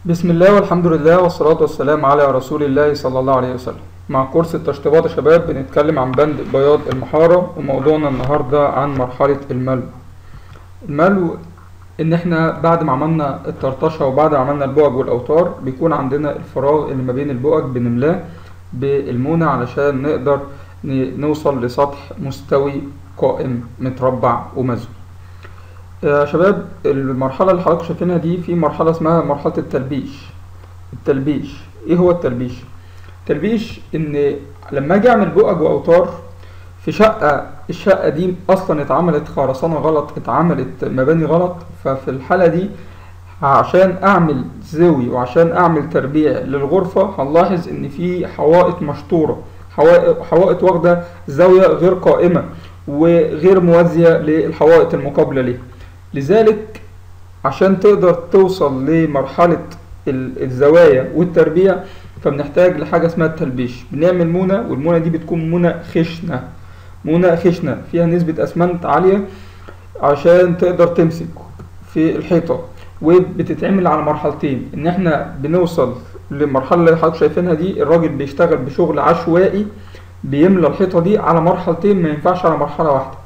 بسم الله والحمد لله والصلاة والسلام على رسول الله صلى الله عليه وسلم مع كورس التشطيبات يا شباب بنتكلم عن بند بياض المحارة وموضوعنا النهاردة عن مرحلة الملو الملو ان احنا بعد ما عملنا الطرطشة وبعد ما عملنا البؤج والاوتار بيكون عندنا الفراغ اللي ما بين البؤج بنملاه بالمونة علشان نقدر ن- نوصل لسطح مستوي قائم متربع ومزوي يا شباب المرحلة اللي حضراتكم شايفينها دي في مرحلة اسمها مرحلة التلبيش التلبيش ايه هو التلبيش التلبيش ان لما اجي اعمل بؤج واوتار في شقة الشقة دي اصلا اتعملت خرسانة غلط اتعملت مباني غلط ففي الحالة دي عشان اعمل زوي وعشان اعمل تربيع للغرفة هنلاحظ ان في حوائط مشطورة حوائط, حوائط واخدة زاوية غير قائمة وغير موازية للحوائط المقابلة ليه لذلك عشان تقدر توصل لمرحلة ال- الزوايا والتربيع فبنحتاج لحاجة اسمها التلبيش بنعمل مونة والمونة دي بتكون مونة خشنة مونة خشنة فيها نسبة أسمنت عالية عشان تقدر تمسك في الحيطة وبتتعمل على مرحلتين ان احنا بنوصل للمرحلة اللي حضرتك شايفينها دي الراجل بيشتغل بشغل عشوائي بيملى الحيطة دي على مرحلتين ما ينفعش على مرحلة واحدة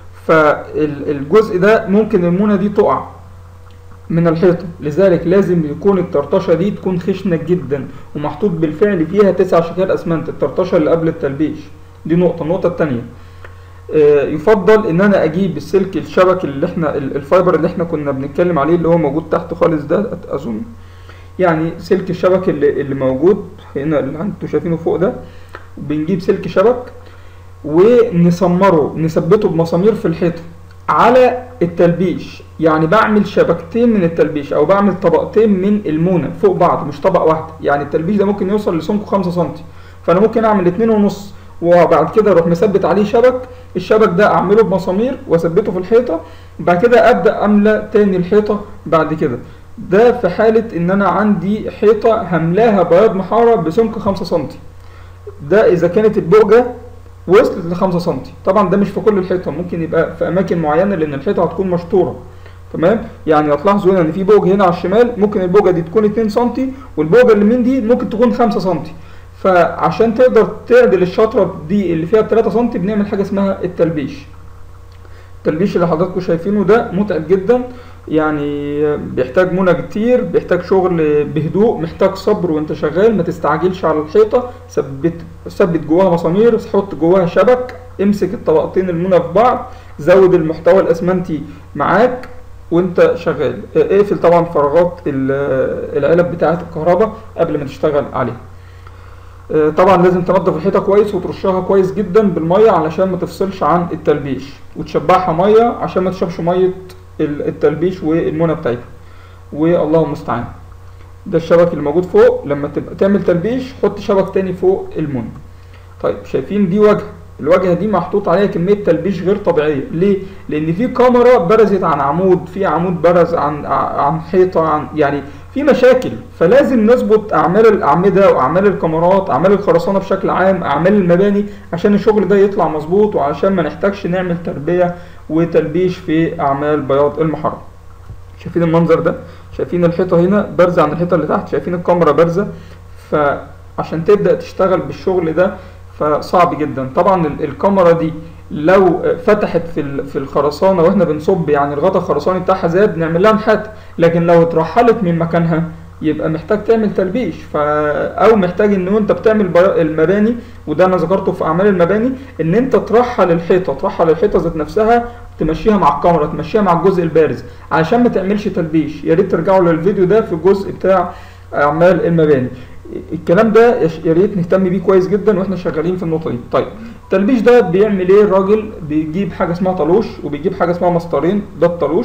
فالجزء ده ممكن المونة دي تقع من الحيطة لذلك لازم يكون الطرطشة دي تكون خشنة جدا ومحطوط بالفعل فيها تسع شكال اسمنت الطرطشة اللي قبل التلبيش دي نقطة النقطة التانية آه، يفضل ان انا اجيب السلك الشبك اللي احنا ال- الفايبر اللي احنا كنا بنتكلم عليه اللي هو موجود تحت خالص ده أت- اظن يعني سلك الشبك اللي, اللي موجود هنا اللي انتوا شايفينه فوق ده بنجيب سلك شبك ونسمره نثبته بمسامير في الحيطة على التلبيش يعني بعمل شبكتين من التلبيش او بعمل طبقتين من المونة فوق بعض مش طبقة واحدة يعني التلبيش ده ممكن يوصل لسمكه خمسة سنتي فانا ممكن اعمل اتنين ونص وبعد كده اروح مثبت عليه شبك الشبك ده اعمله بمسامير واثبته في الحيطة بعد كده ابدا املى تاني الحيطة بعد كده ده في حالة ان انا عندي حيطة هملاها بياض محارة بسمك خمسة سنتي ده اذا كانت البؤجة وصلت ل 5 سم طبعا ده مش في كل الحيطه ممكن يبقى في اماكن معينه لان الحيطه هتكون مشطوره تمام يعني هتلاحظوا هنا ان في بوجه هنا على الشمال ممكن البوجه دي تكون 2 سم والبوجه اللي من دي ممكن تكون 5 سم فعشان تقدر تعدل الشطره دي اللي فيها 3 سم بنعمل حاجه اسمها التلبيش التلبيش اللي حضراتكم شايفينه ده متعب جدا يعني بيحتاج منى كتير بيحتاج شغل بهدوء محتاج صبر وانت شغال ما تستعجلش على الحيطة ثبت ثبت جواها مسامير حط جواها شبك امسك الطبقتين المنى في بعض زود المحتوى الاسمنتي معاك وانت شغال اقفل طبعا فراغات ال- العلب بتاعة الكهرباء قبل ما تشتغل عليها آه، طبعا لازم تنضف الحيطه كويس وترشها كويس جدا بالميه علشان ما تفصلش عن التلبيش وتشبعها ميه عشان ما تشربش ميه ال- التلبيش والمونه بتاعتها والله المستعان ده الشبك اللي موجود فوق لما تبقى تعمل تلبيش حط شبك تاني فوق المونه طيب شايفين دي واجهه الواجهه دي محطوط عليها كميه تلبيش غير طبيعيه ليه لان في كاميرا برزت عن عمود في عمود برز عن عن حيطه عن يعني في مشاكل فلازم نظبط اعمال الاعمده واعمال الكاميرات اعمال الخرسانه بشكل عام اعمال المباني عشان الشغل ده يطلع مظبوط وعشان ما نحتاجش نعمل تربيه وتلبيش في اعمال بياض المحاره شايفين المنظر ده شايفين الحيطه هنا بارزه عن الحيطه اللي تحت شايفين الكاميرا بارزه فعشان تبدا تشتغل بالشغل ده فصعب جدا طبعا ال- الكاميرا دي لو فتحت في ال- في الخرسانه واحنا بنصب يعني الغطا الخرساني بتاعها زاد نعمل لها نحات لكن لو اترحلت من مكانها يبقى محتاج تعمل تلبيش ف او محتاج ان انت بتعمل بي- المباني وده انا ذكرته في اعمال المباني ان انت ترحل الحيطه ترحل الحيطه ذات نفسها تمشيها مع الكاميرا تمشيها مع الجزء البارز عشان ما تعملش تلبيش يا ريت ترجعوا للفيديو ده في الجزء بتاع اعمال المباني الكلام ده يش- يا ريت نهتم بيه كويس جدا واحنا شغالين في النقطه دي طيب التلبيش ده بيعمل ايه الراجل بيجيب حاجه اسمها طلوش وبيجيب حاجه اسمها مسطرين ده الطلوش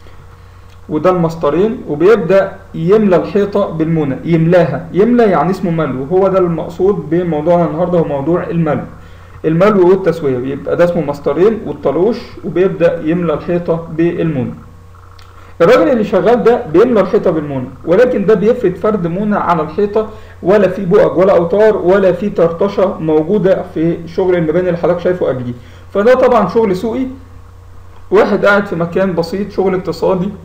وده المسطرين وبيبدا يملى الحيطه بالمونه يملاها يملى يعني اسمه ملو هو ده المقصود بموضوعنا النهارده هو موضوع الملو الملو والتسويه بيبقى ده اسمه مسطرين والطلوش وبيبدا يملى الحيطه بالمونه الراجل اللي شغال ده بيملى الحيطه بالمونه ولكن ده بيفرد فرد مونه على الحيطه ولا في بؤج ولا اوتار ولا في طرطشه موجوده في شغل المباني اللي حضرتك شايفه قبليه فده طبعا شغل سوقي واحد قاعد في مكان بسيط شغل اقتصادي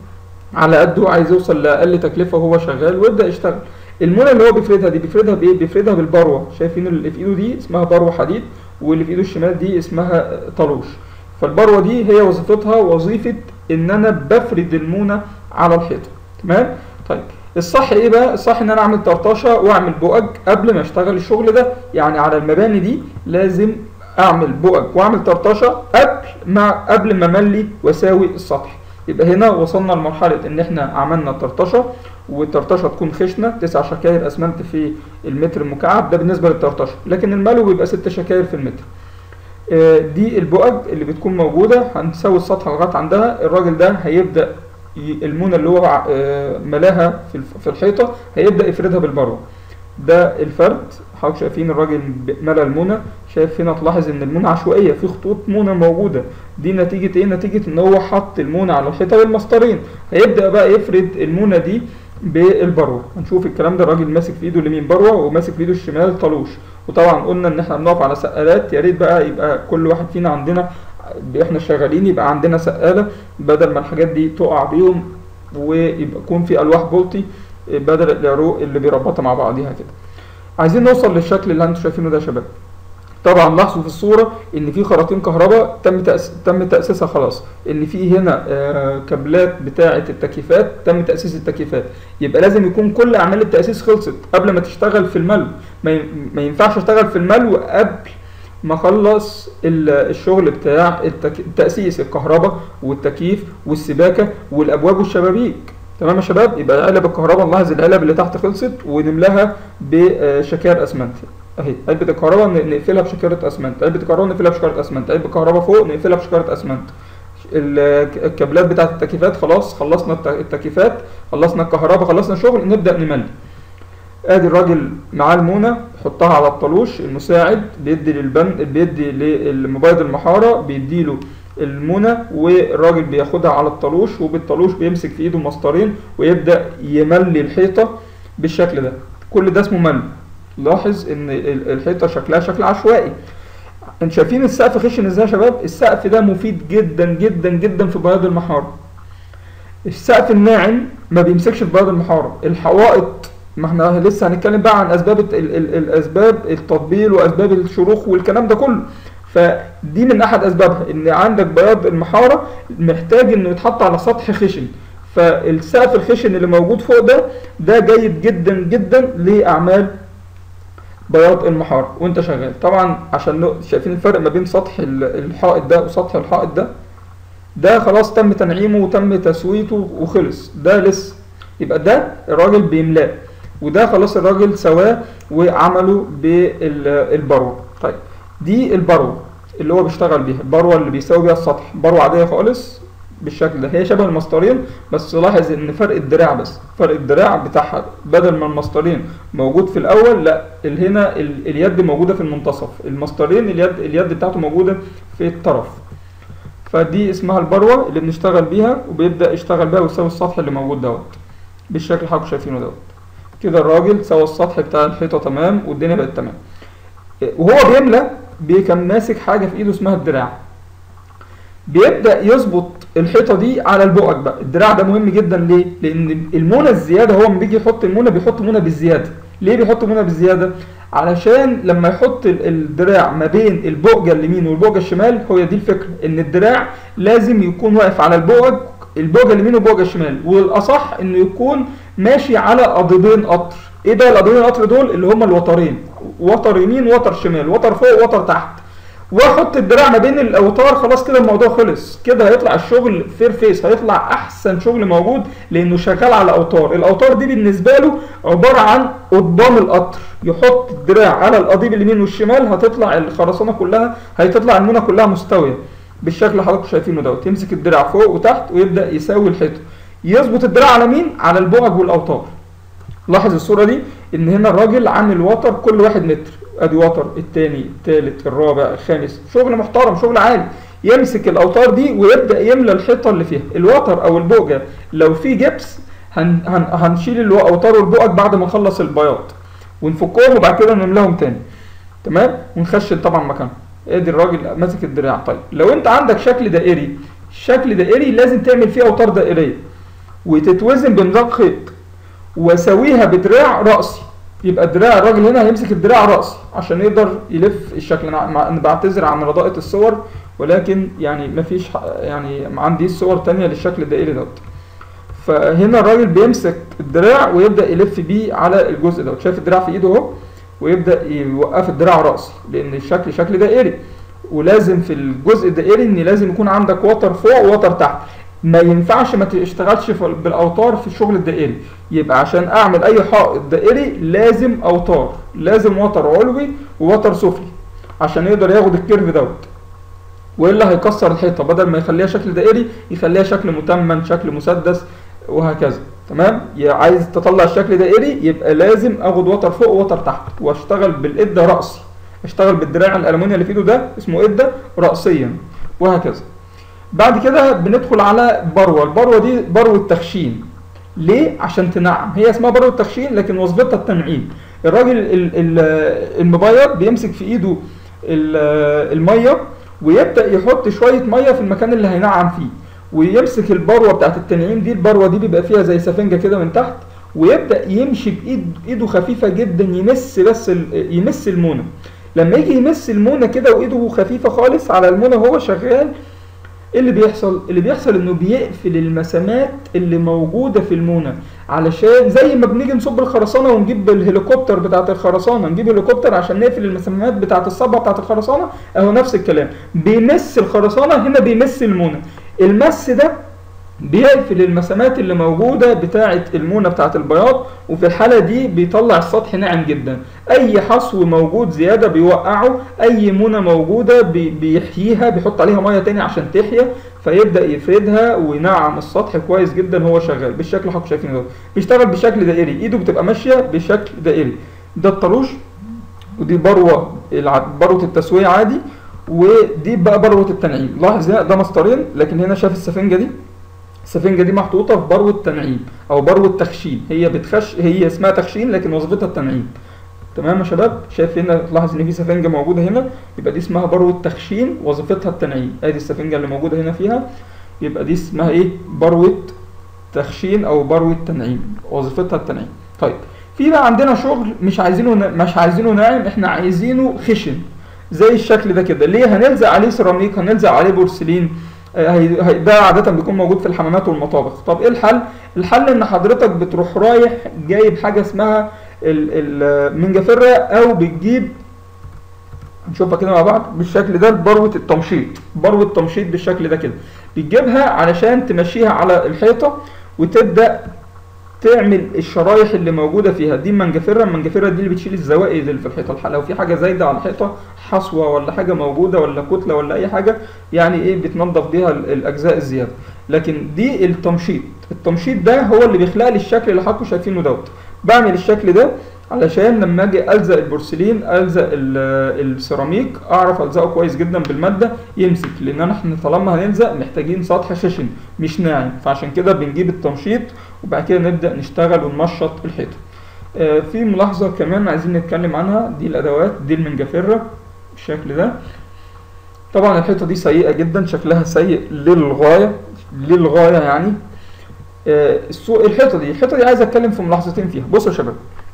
على قده عايز يوصل لاقل تكلفه وهو شغال ويبدا يشتغل المونه اللي هو بيفردها دي بيفردها بايه بيفردها بالبروه شايفين اللي في ايده دي اسمها بروه حديد واللي في ايده الشمال دي اسمها طلوش فالبروه دي هي وظيفتها وظيفه ان انا بفرد المونه على الحيطه تمام طيب الصح ايه بقى الصح ان انا اعمل طرطشه واعمل بؤج قبل ما اشتغل الشغل ده يعني على المباني دي لازم اعمل بؤج واعمل طرطشه قبل ما قبل ما املي واساوي السطح يبقى هنا وصلنا لمرحله ان احنا عملنا طرطشه والطرطشه تكون خشنه تسع شكاير اسمنت في المتر المكعب ده بالنسبه للطرطشه لكن الملو بيبقى ست شكاير في المتر آه، دي البؤج اللي بتكون موجوده هنسوي السطح لغايه عندها الراجل ده هيبدا ي- المونه اللي هو آه، ملاها في الف- في الحيطه هيبدا يفردها بالبروه ده الفرد حضرتك شايفين الراجل ب- ملا المونه شايف هنا تلاحظ ان المونه عشوائيه في خطوط مونه موجوده دي نتيجه ايه نتيجه ان هو حط المونه على الحيطه بالمسطرين هيبدا بقى يفرد المونه دي بالبروه هنشوف الكلام ده الراجل ماسك في ايده اليمين بروه وماسك في ايده الشمال طلوش وطبعا قلنا ان احنا بنقف على سقالات يا ريت بقى يبقى كل واحد فينا عندنا احنا شغالين يبقى عندنا سقاله بدل ما الحاجات دي تقع بيهم ويبقى يكون في الواح بولتي بدل العروق اللي بيربطها مع بعضيها كده عايزين نوصل للشكل اللي انتم شايفينه ده يا شباب طبعا لاحظوا في الصوره ان في خراطيم كهرباء تم تأس... تم تاسيسها خلاص ان في هنا آه كابلات بتاعه التكييفات تم تاسيس التكييفات يبقى لازم يكون كل اعمال التاسيس خلصت قبل ما تشتغل في الملو ما, ي... ما ينفعش اشتغل في الملو قبل ما اخلص ال- الشغل بتاع التك... تاسيس الكهرباء والتكييف والسباكه والابواب والشبابيك تمام يا شباب يبقى علب الكهرباء نلاحظ العلب اللي تحت خلصت ونملاها بشكاير اسمنت اهي علبه الكهرباء ن- نقفلها بشكاره اسمنت علبه الكهرباء نقفلها بشكاره اسمنت علبه الكهرباء فوق نقفلها بشكاره اسمنت ال- الكابلات بتاعه التكييفات خلاص خلصنا الت- التكييفات خلصنا الكهرباء خلصنا الشغل نبدا نملي ادي الراجل معاه المونه يحطها على الطلوش المساعد بيدي للبن بيدي للمبيض المحاره بيديله المونه والراجل بياخدها على الطلوش وبالطلوش بيمسك في ايده مسطرين ويبدا يملي الحيطه بالشكل ده كل ده اسمه ملي لاحظ ان ال- الحيطه شكلها شكل عشوائي انتوا شايفين السقف خشن ازاي يا شباب السقف ده مفيد جدا جدا جدا في بياض المحاره السقف الناعم ما بيمسكش في بياض المحاره الحوائط ما احنا لسه هنتكلم بقى عن اسباب الت- ال ال الاسباب التطبيل واسباب الشروخ والكلام ده كله فدي من احد اسبابها ان عندك بياض المحاره محتاج انه يتحط على سطح خشن فالسقف الخشن اللي موجود فوق ده ده جيد جدا جدا لاعمال بياض المحاره وانت شغال طبعا عشان نق- شايفين الفرق ما بين سطح ال- الحائط ده وسطح الحائط ده ده خلاص تم تنعيمه وتم تسويته وخلص ده لسه يبقى ده الراجل بيملاه وده خلاص الراجل سواه وعمله بالبروه طيب دي البروه اللي هو بيشتغل بيها البروه اللي بيساوي بيها السطح بروه عاديه خالص بالشكل ده هي شبه المسطرين بس لاحظ ان فرق الدراع بس فرق الدراع بتاعها بدل ما المسطرين موجود في الاول لا ال- هنا ال- اليد موجوده في المنتصف المسطرين اليد اليد بتاعته موجوده في الطرف فدي اسمها البروه اللي بنشتغل بيها وبيبدا يشتغل بيها ويساوي السطح اللي موجود دوت بالشكل اللي حضراتكم شايفينه دوت كده الراجل سوى السطح بتاع الحيطه تمام والدنيا بقت تمام وهو بيملى بي- كان ماسك حاجه في ايده اسمها الدراع بيبدا يظبط الحيطه دي على البؤج بقى الدراع ده مهم جدا ليه لان المونه الزياده هو لما بيجي يحط المونه بيحط مونه بالزياده ليه بيحط مونه بالزياده علشان لما يحط ال- الدراع ما بين البؤجه اليمين والبؤجه الشمال هو دي الفكره ان الدراع لازم يكون واقف على البؤج البؤجه اليمين والبؤجه الشمال والاصح انه يكون ماشي على قضيبين قطر ايه بقى القضيبين القطر دول اللي هما الوترين وتر يمين وتر شمال وتر فوق وتر تحت واحط الدراع ما بين الاوتار خلاص كده الموضوع خلص كده هيطلع الشغل فير فيس هيطلع احسن شغل موجود لانه شغال على اوتار الاوتار دي بالنسبه له عباره عن قضبان القطر يحط الدراع على القضيب اليمين والشمال هتطلع الخرسانه كلها هتطلع المونه كلها مستويه بالشكل اللي حضراتكم شايفينه دوت يمسك الدراع فوق وتحت ويبدا يساوي الحيطه يظبط الدراع على مين على البعد والاوتار لاحظ الصوره دي ان هنا الراجل عامل وتر كل واحد متر ادي وتر التاني التالت الرابع الخامس شغل محترم شغل عالي يمسك الاوتار دي ويبدا يملى الحيطه اللي فيها الوتر او البؤجه لو في جبس هن هن هنشيل الاوتار والبؤج بعد ما نخلص البياض ونفكهم وبعد كده نملاهم تاني تمام ونخشن طبعا مكانهم ادي الراجل ماسك الدراع طيب لو انت عندك شكل دائري شكل دائري لازم تعمل فيه اوتار دائريه وتتوزن بنظام خيط واسويها بدراع راسي يبقى دراع الراجل هنا هيمسك الدراع راسي عشان يقدر يلف الشكل انا مع- أنا بعتذر عن رداءة الصور ولكن يعني مفيش ح- يعني ما عنديش صور تانية للشكل الدائري دوت فهنا الراجل بيمسك الدراع ويبدا يلف بيه على الجزء دوت شايف الدراع في ايده اهو ويبدا يوقف الدراع راسي لان الشكل شكل دائري ولازم في الجزء الدائري ان لازم يكون عندك وتر فوق ووتر تحت ما ينفعش ما تشتغلش في- بالاوتار في الشغل الدائري يبقى عشان اعمل اي حائط دائري لازم اوتار لازم وتر علوي ووتر سفلي عشان يقدر ياخد الكيرف دوت والا هيكسر الحيطه بدل ما يخليها شكل دائري يخليها شكل متمم شكل مسدس وهكذا تمام يا عايز تطلع الشكل دائري يبقى لازم اخد وتر فوق ووتر تحت واشتغل بالإدة رأسي اشتغل بالدراع الالومنيا اللي في ايده ده اسمه إدة رأسيا وهكذا بعد كده بندخل على بروه البروه دي بروه تخشين ليه عشان تنعم هي اسمها بروه تخشين لكن وظيفتها التنعيم الراجل ال- ال- المبيض بيمسك في ايده ال- الميه ويبدا يحط شويه ميه في المكان اللي هينعم فيه ويمسك البروه بتاعت التنعيم دي البروه دي بيبقى فيها زي سفنجه كده من تحت ويبدا يمشي بايد ايده خفيفه جدا يمس بس ال- يمس المونه لما يجي يمس المونه كده وايده خفيفه خالص على المونه وهو شغال ايه اللي بيحصل اللي بيحصل انه بيقفل المسامات اللي موجوده في المونه علشان زي ما بنيجي نصب الخرسانه ونجيب الهليكوبتر بتاعت الخرسانه نجيب هليكوبتر عشان نقفل المسامات بتاعت الصبه بتاعت الخرسانه اهو نفس الكلام بيمس الخرسانه هنا بيمس المونه المس ده بيقفل المسامات اللي موجودة بتاعة المونة بتاعة البياض وفي الحالة دي بيطلع السطح ناعم جدا أي حصو موجود زيادة بيوقعه أي مونة موجودة بي- بيحييها بيحط عليها مية تاني عشان تحيا فيبدأ يفردها وينعم السطح كويس جدا وهو شغال بالشكل اللي حضرتك شايفينه ده بيشتغل بشكل دائري ايده بتبقى ماشية بشكل دائري ده الطروش ودي بروة الع- بروة التسوية عادي ودي بقى بروة التنعيم لاحظ هنا ده مسطرين لكن هنا شايف السفنجة دي السفنجة دي محطوطة في بروة تنعيم أو بروة تخشين هي بتخش هي اسمها تخشين لكن وظيفتها التنعيم تمام يا شباب شايف هنا تلاحظ ان في سفنجة موجودة هنا يبقى دي اسمها بروة تخشين وظيفتها التنعيم ادي السفنجة اللي موجودة هنا فيها يبقى دي اسمها ايه بروة تخشين او بروة تنعيم وظيفتها التنعيم طيب في بقى عندنا شغل مش عايزينه نا- مش عايزينه ناعم احنا عايزينه خشن زي الشكل ده كده ليه هنلزق عليه سيراميك هنلزق عليه بورسلين آه، هي- هي- ده عادة بيكون موجود في الحمامات والمطابخ طب ايه الحل الحل ان حضرتك بتروح رايح جايب حاجة اسمها ال- المنجفرة او بتجيب هنشوفها كده مع بعض بالشكل ده بروة التمشيط بروة التمشيط بالشكل ده كده بتجيبها علشان تمشيها على الحيطة وتبدأ تعمل الشرايح اللي موجوده فيها دي منجفره المنجفره دي اللي بتشيل الزوائد اللي في الحيطه الح- لو في حاجه زايده على الحيطه حصوه ولا حاجه موجوده ولا كتله ولا اي حاجه يعني ايه بتنظف بيها ال- الاجزاء الزياده لكن دي التمشيط التمشيط ده هو اللي بيخلق لي الشكل اللي حضراتكم شايفينه دوت بعمل الشكل ده علشان لما اجي الزق البورسلين الزق ال- السيراميك اعرف الزقه كويس جدا بالماده يمسك لان انا احنا طالما هنلزق محتاجين سطح خشن مش ناعم فعشان كده بنجيب التمشيط وبعد كده نبدا نشتغل ونمشط الحيطه آه، في ملاحظه كمان عايزين نتكلم عنها دي الادوات دي المنجفره بالشكل ده طبعا الحيطه دي سيئه جدا شكلها سيء للغايه للغايه يعني آه، السوق الحيطه دي الحيطه دي عايز اتكلم في ملاحظتين فيها بصوا يا شباب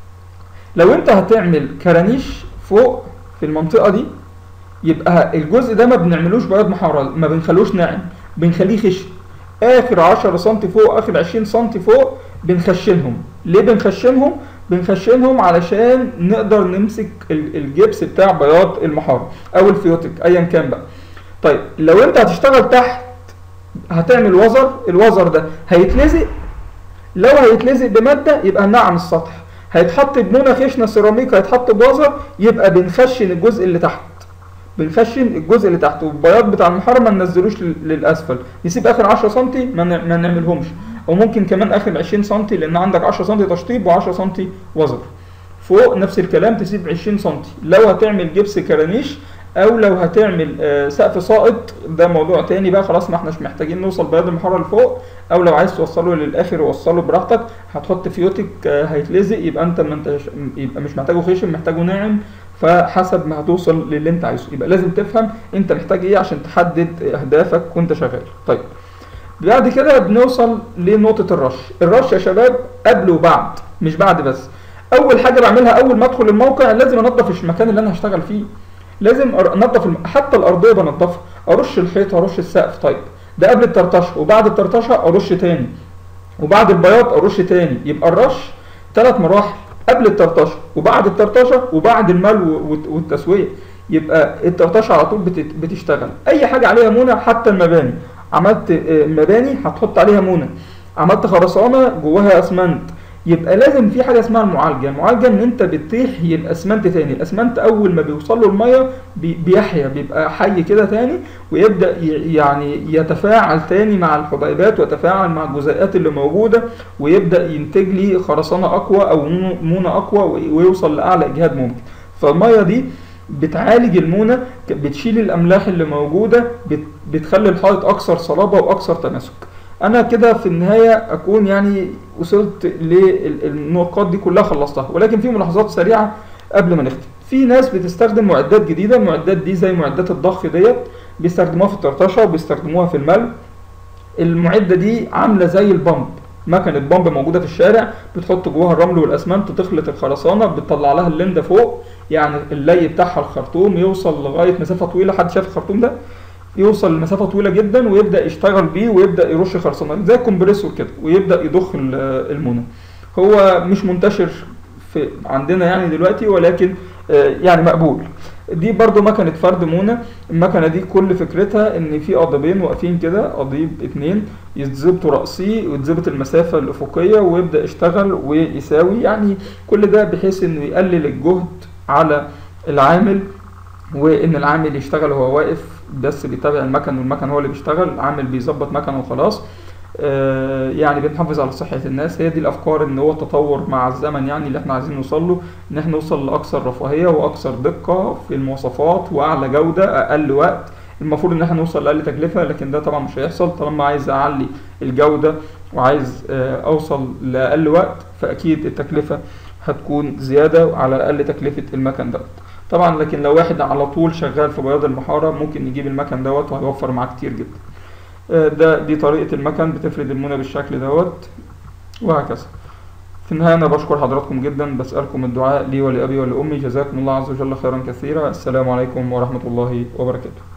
لو انت هتعمل كرانيش فوق في المنطقه دي يبقى الجزء ده ما بنعملوش بياض محمر ما بنخلوش ناعم بنخليه خشن اخر 10 سم فوق اخر 20 سم فوق بنخشنهم ليه بنخشنهم بنخشنهم علشان نقدر نمسك ال- الجبس بتاع بياض المحاره او الفيوتك ايا كان بقى طيب لو انت هتشتغل تحت هتعمل وزر الوزر ده هيتلزق لو هيتلزق بماده يبقى نعم السطح هيتحط بمونه خشنه سيراميك هيتحط بوزر يبقى بنخشن الجزء اللي تحت بنخشن الجزء اللي تحت والبياض بتاع المحاره ما ننزلوش لل- للاسفل نسيب اخر 10 سم ما ن- ما نعملهمش او ممكن كمان اخر 20 سم لان عندك 10 سم تشطيب و10 سم وزر فوق نفس الكلام تسيب 20 سم لو هتعمل جبس كرانيش او لو هتعمل آه، سقف ساقط ده موضوع تاني بقى خلاص ما احناش محتاجين نوصل بياض المحاره لفوق او لو عايز توصله للاخر وصله براحتك هتحط فيوتك آه، هيتلزق يبقى انت ما انت يبقى مش محتاجه خشن محتاجه ناعم فحسب ما هتوصل للي انت عايزه يبقى لازم تفهم انت محتاج ايه عشان تحدد اهدافك وانت شغال طيب بعد كده بنوصل لنقطة الرش الرش يا شباب قبل وبعد مش بعد بس اول حاجة بعملها اول ما ادخل الموقع لازم انضف المكان اللي انا هشتغل فيه لازم أر- انضف الم... حتى الارضية بنضفها ارش الحيط ارش السقف طيب ده قبل الطرطشة وبعد الطرطشة ارش تاني وبعد البياض ارش تاني يبقى الرش ثلاث مراحل قبل الطرطشه وبعد الطرطشه وبعد الملو والت- والتسويه يبقى الطرطشه على طول بتت- بتشتغل اي حاجه عليها مونه حتى المباني عملت آه، مباني هتحط عليها مونه عملت خرسانه جواها اسمنت يبقى لازم في حاجه اسمها المعالجه المعالجه ان انت بتحيي الاسمنت تاني الاسمنت اول ما بيوصل له الميه بي- بيحيا بيبقى حي كده تاني ويبدا ي- يعني يتفاعل تاني مع الحبيبات ويتفاعل مع الجزيئات اللي موجوده ويبدا ينتج لي خرسانه اقوى او مونو- مونه اقوى وي- ويوصل لاعلى اجهاد ممكن فالميه دي بتعالج المونه ك- بتشيل الاملاح اللي موجوده بت- بتخلي الحائط اكثر صلابه واكثر تماسك انا كده في النهايه اكون يعني وصلت للنقاط دي كلها خلصتها ولكن في ملاحظات سريعه قبل ما نختم في ناس بتستخدم معدات جديده المعدات دي زي معدات الضخ ديت بيستخدموها في الطرطشه وبيستخدموها في الملو المعده دي عامله زي البامب مكنه بامب موجوده في الشارع بتحط جواها الرمل والاسمنت تخلط الخرسانه بتطلع لها اللنده فوق يعني اللي بتاعها الخرطوم يوصل لغايه مسافه طويله حد شاف الخرطوم ده يوصل لمسافه طويله جدا ويبدا يشتغل بيه ويبدا يرش خرسانه زي الكمبريسور كده ويبدا يضخ ال- المونه هو مش منتشر في عندنا يعني دلوقتي ولكن آه، يعني مقبول دي برضو مكنة فرد مونة المكنة دي كل فكرتها ان في قضيبين واقفين كده قضيب اتنين يتظبطوا رأسيه ويتظبط المسافة الأفقية ويبدأ يشتغل ويساوي يعني كل ده بحيث انه يقلل الجهد على العامل وان العامل يشتغل وهو واقف بس بيتابع المكن والمكن هو اللي بيشتغل العامل بيظبط مكنه وخلاص آه، يعني بنحافظ على صحة الناس هي دي الأفكار إن هو التطور مع الزمن يعني اللي إحنا عايزين نوصل له إن إحنا نوصل لأكثر رفاهية وأكثر دقة في المواصفات وأعلى جودة أقل وقت المفروض إن إحنا نوصل لأقل تكلفة لكن ده طبعا مش هيحصل طالما عايز أعلي الجودة وعايز آه، أوصل لأقل وقت فأكيد التكلفة هتكون زيادة على أقل تكلفة المكن دوت طبعا لكن لو واحد على طول شغال في بياض المحارة ممكن يجيب المكن دوت وهيوفر معاه كتير جدا آه، ده دي طريقة المكن بتفرد المونة بالشكل دوت وهكذا في النهاية أنا بشكر حضراتكم جدا بسألكم الدعاء لي ولأبي ولأمي جزاكم الله عز وجل خيرا كثيرا السلام عليكم ورحمة الله وبركاته